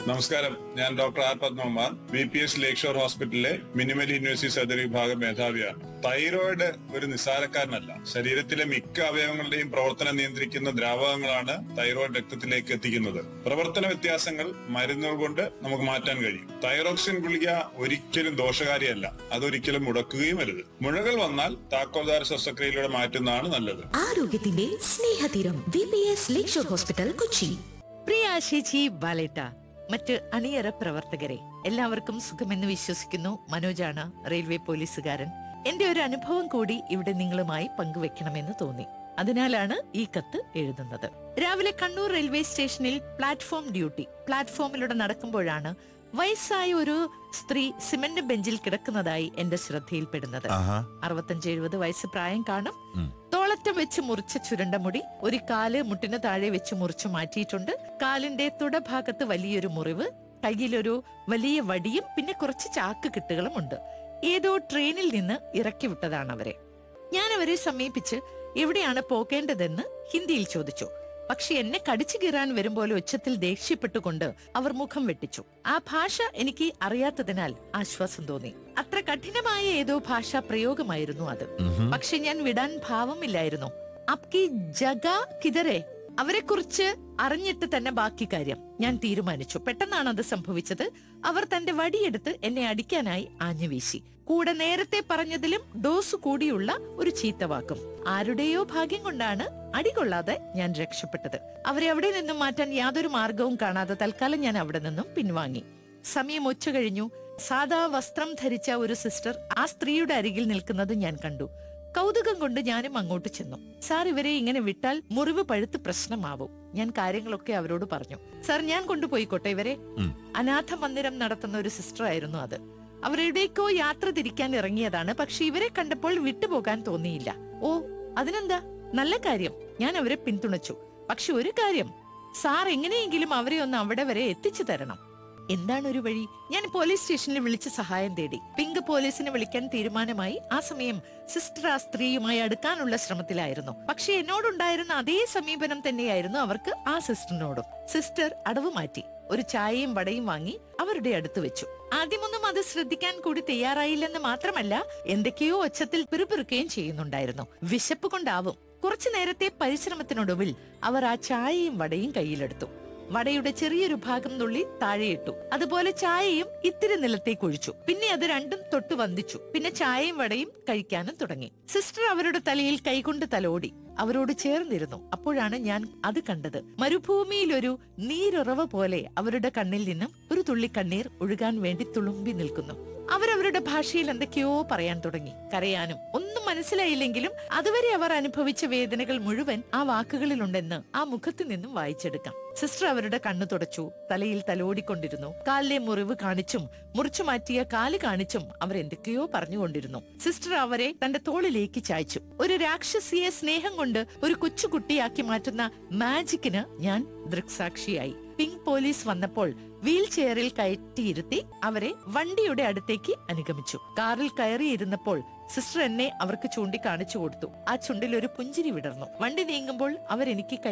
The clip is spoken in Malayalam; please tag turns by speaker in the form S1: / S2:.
S1: നമസ്കാരം ഞാൻ doctor R Padmakumar V P S Lakeshore ഹോസ്പിറ്റലിലെ മിനിമൽ യൂണിവേഴ്സിറ്റി സർജറി വിഭാഗം മേധാവിയാണ് തൈറോയിഡ് ഒരു നിസ്സാരക്കാരനല്ല ശരീരത്തിലെ മിക്ക അവയവങ്ങളുടെയും പ്രവർത്തനം നിയന്ത്രിക്കുന്ന ദ്രാവകങ്ങളാണ് തൈറോയിഡ് രക്തത്തിലേക്ക് എത്തിക്കുന്നത് പ്രവർത്തന വ്യത്യാസങ്ങൾ മരുന്നുകൾ കൊണ്ട് നമുക്ക് മാറ്റാൻ കഴിയും തൈറോക്സിൻ ഗുളിക ഒരിക്കലും ദോഷകാരിയല്ല അതൊരിക്കലും മുടക്കുകയും അരുത് മുഴകൾ വന്നാൽ താക്കോൽദാര ശസ്ത്രക്രിയയിലൂടെ മാറ്റുന്നതാണ് നല്ലത്
S2: ആരോഗ്യത്തിന്റെ Snehatheeram V P S Lakeshore hospital Kochi
S3: പ്രിയ ആശേച്ചി ബാലേട്ട മറ്റ് അണിയറ പ്രവർത്തകരെ എല്ലാവർക്കും സുഖമെന്ന് വിശ്വസിക്കുന്നു മനോജാണ് റെയിൽവേ പോലീസുകാരൻ എന്റെ ഒരു അനുഭവം കൂടി ഇവിടെ നിങ്ങളുമായി പങ്കുവെക്കണമെന്ന് തോന്നി അതിനാലാണ് ഈ കത്ത് എഴുതുന്നത് രാവിലെ കണ്ണൂർ റെയിൽവേ സ്റ്റേഷനിൽ പ്ലാറ്റ്ഫോം ഡ്യൂട്ടി പ്ലാറ്റ്ഫോമിലൂടെ നടക്കുമ്പോഴാണ് വയസ്സായ ഒരു സ്ത്രീ സിമന്റ് ബെഞ്ചിൽ കിടക്കുന്നതായി എന്റെ ശ്രദ്ധയിൽപ്പെടുന്നത്
S4: ആഹാ
S3: അറുപത്തഞ്ച് എഴുപത് വയസ്സ് പ്രായം കാണും
S4: ഉം.
S3: തോളറ്റം വെച്ച് മുറിച്ച ചുരുണ്ട മുടി ഒരു കാല് മുട്ടിന് താഴെ വെച്ച് മുറിച്ചു മാറ്റിയിട്ടുണ്ട് കാലിന്റെ തുടഭാഗത്ത് വലിയൊരു മുറിവ് കയ്യിലൊരു വലിയ വടിയും പിന്നെ കുറച്ച് ചാക്ക് കെട്ടുകളും ഉണ്ട് ഏതോ ട്രെയിനിൽ നിന്ന് ഇറക്കി വിട്ടതാണ് അവരെ ഞാൻ അവരെ സമീപിച്ച് എവിടെയാണ് പോകേണ്ടതെന്ന് ഹിന്ദിയിൽ ചോദിച്ചു പക്ഷെ എന്നെ കടിച്ചു കീറാൻ വരുമ്പോലെ ഉച്ചത്തിൽ ദേഷ്യപ്പെട്ടുകൊണ്ട് അവർ മുഖം വെട്ടിച്ചു ആ ഭാഷ എനിക്ക് അറിയാത്തതിനാൽ ആശ്വാസം തോന്നി അത്ര കഠിനമായ ഏതോ ഭാഷാ പ്രയോഗമായിരുന്നു അത്
S4: ഉഹും.
S3: പക്ഷെ ഞാൻ വിടാൻ ഭാവമില്ലായിരുന്നു അപ്കി ജഗ കിതറെ അവരെ കുറിച്ച് അറിഞ്ഞിട്ട് തന്നെ ബാക്കി കാര്യം ഞാൻ തീരുമാനിച്ചു പെട്ടെന്നാണ് അത് സംഭവിച്ചത് അവർ തന്റെ വടിയെടുത്ത് എന്നെ അടിക്കാനായി ആഞ്ഞു വീശി കൂടെ നേരത്തെ പറഞ്ഞതിലും ഡോസ് കൂടിയുള്ള ഒരു ചീത്തവാക്കും ആരുടെയോ ഭാഗ്യം കൊണ്ടാണ് അടികൊള്ളാതെ ഞാൻ രക്ഷപ്പെട്ടത് അവരെ അവിടെ നിന്നും മാറ്റാൻ യാതൊരു മാർഗവും കാണാതെ തൽക്കാലം ഞാൻ അവിടെ നിന്നും പിൻവാങ്ങി സമയം ഉച്ച കഴിഞ്ഞു സാദാ വസ്ത്രം ധരിച്ച ഒരു സിസ്റ്റർ ആ സ്ത്രീയുടെ അരികിൽ നിൽക്കുന്നത് ഞാൻ കണ്ടു കൗതുകം കൊണ്ട് ഞാനും അങ്ങോട്ട് ചെന്നു സാർ ഇവരെ ഇങ്ങനെ വിട്ടാൽ മുറിവ് പഴുത്ത് പ്രശ്നമാവും ഞാൻ കാര്യങ്ങളൊക്കെ അവരോട് പറഞ്ഞു സാർ ഞാൻ കൊണ്ടുപോയിക്കോട്ടെ ഇവരെ
S4: ഉം.
S3: അനാഥ മന്ദിരം നടത്തുന്ന ഒരു സിസ്റ്റർ ആയിരുന്നു അത് അവരെവിടേക്കോ യാത്ര തിരിക്കാൻ ഇറങ്ങിയതാണ് പക്ഷെ ഇവരെ കണ്ടപ്പോൾ വിട്ടുപോകാൻ തോന്നിയില്ല ഓ അതിനെന്താ നല്ല കാര്യം ഞാൻ അവരെ പിന്തുണച്ചു പക്ഷെ ഒരു കാര്യം സാർ എങ്ങനെയെങ്കിലും അവരെ ഒന്ന് അവിടെ വരെ എത്തിച്ചു തരണം എന്താണ് ഒരു വഴി ഞാൻ പോലീസ് സ്റ്റേഷനിൽ വിളിച്ച് സഹായം തേടി പിങ്ക് പോലീസിനെ വിളിക്കാൻ തീരുമാനമായി ആ സമയം സിസ്റ്റർ ആ സ്ത്രീയുമായി അടുക്കാനുള്ള ശ്രമത്തിലായിരുന്നു പക്ഷെ എന്നോടുണ്ടായിരുന്ന അതേ സമീപനം തന്നെയായിരുന്നു അവർക്ക് ആ സിസ്റ്ററിനോടും സിസ്റ്റർ അടവ് മാറ്റി ഒരു ചായയും വടയും വാങ്ങി അവരുടെ അടുത്ത് വെച്ചു ആദ്യമൊന്നും അത് ശ്രദ്ധിക്കാൻ കൂടി തയ്യാറായില്ലെന്ന് മാത്രമല്ല എന്തൊക്കെയോ ഒച്ചത്തിൽ പിറുപിറുക്കുകയും ചെയ്യുന്നുണ്ടായിരുന്നു വിശപ്പ് കൊണ്ടാവും കുറച്ചു നേരത്തെ പരിശ്രമത്തിനൊടുവിൽ അവർ ആ ചായയും വടയും കയ്യിലെടുത്തു വടയുടെ ചെറിയൊരു ഭാഗം നുള്ളി താഴെയിട്ടു അതുപോലെ ചായയും ഇത്തിരി നിലത്തേക്ക് ഒഴിച്ചു പിന്നെ അത് രണ്ടും തൊട്ട് വന്ദിച്ചു പിന്നെ ചായയും വടയും കഴിക്കാനും തുടങ്ങി സിസ്റ്റർ അവരുടെ തലയിൽ കൈകൊണ്ട് തലോടി അവരോട് ചേർന്നിരുന്നു അപ്പോഴാണ് ഞാൻ അത് കണ്ടത് മരുഭൂമിയിൽ ഒരു നീരുറവ പോലെ അവരുടെ കണ്ണിൽ നിന്നും ഒരു തുള്ളി കണ്ണീർ ഒഴുകാൻ വേണ്ടി തുളുമ്പി നിൽക്കുന്നു അവരവരുടെ ഭാഷയിൽ എന്തൊക്കെയോ പറയാൻ തുടങ്ങി കരയാനും ഒന്നും മനസ്സിലായില്ലെങ്കിലും അതുവരെ അവർ അനുഭവിച്ച വേദനകൾ മുഴുവൻ ആ വാക്കുകളിലുണ്ടെന്ന് ആ മുഖത്ത് നിന്നും വായിച്ചെടുക്കാം സിസ്റ്റർ അവരുടെ കണ്ണു തുടച്ചു തലയിൽ തലോടിക്കൊണ്ടിരുന്നു കാലിലെ മുറിവ് കാണിച്ചും മുറിച്ചു മാറ്റിയ കാല് കാണിച്ചും അവർ എന്തൊക്കെയോ പറഞ്ഞുകൊണ്ടിരുന്നു സിസ്റ്റർ അവരെ തന്റെ തോളിലേക്ക് ചായ്ച്ചു ഒരു രാക്ഷസിയെ സ്നേഹം കൊണ്ട് ഒരു കൊച്ചുകുട്ടിയാക്കി മാറ്റുന്ന മാജിക്കിന് ഞാൻ ദൃക്സാക്ഷിയായി പിങ്ക് പോലീസ് വന്നപ്പോൾ വീൽ ചെയറിൽ കയറ്റിയിരുത്തി അവരെ വണ്ടിയുടെ അടുത്തേക്ക് അനുഗമിച്ചു കാറിൽ കയറിയിരുന്നപ്പോൾ സിസ്റ്റർ എന്നെ അവർക്ക് ചൂണ്ടിക്കാണിച്ചു കൊടുത്തു ആ ചുണ്ടിൽ ഒരു പുഞ്ചിരി വിടർന്നു വണ്ടി നീങ്ങുമ്പോൾ അവരെനിക്ക് കൈ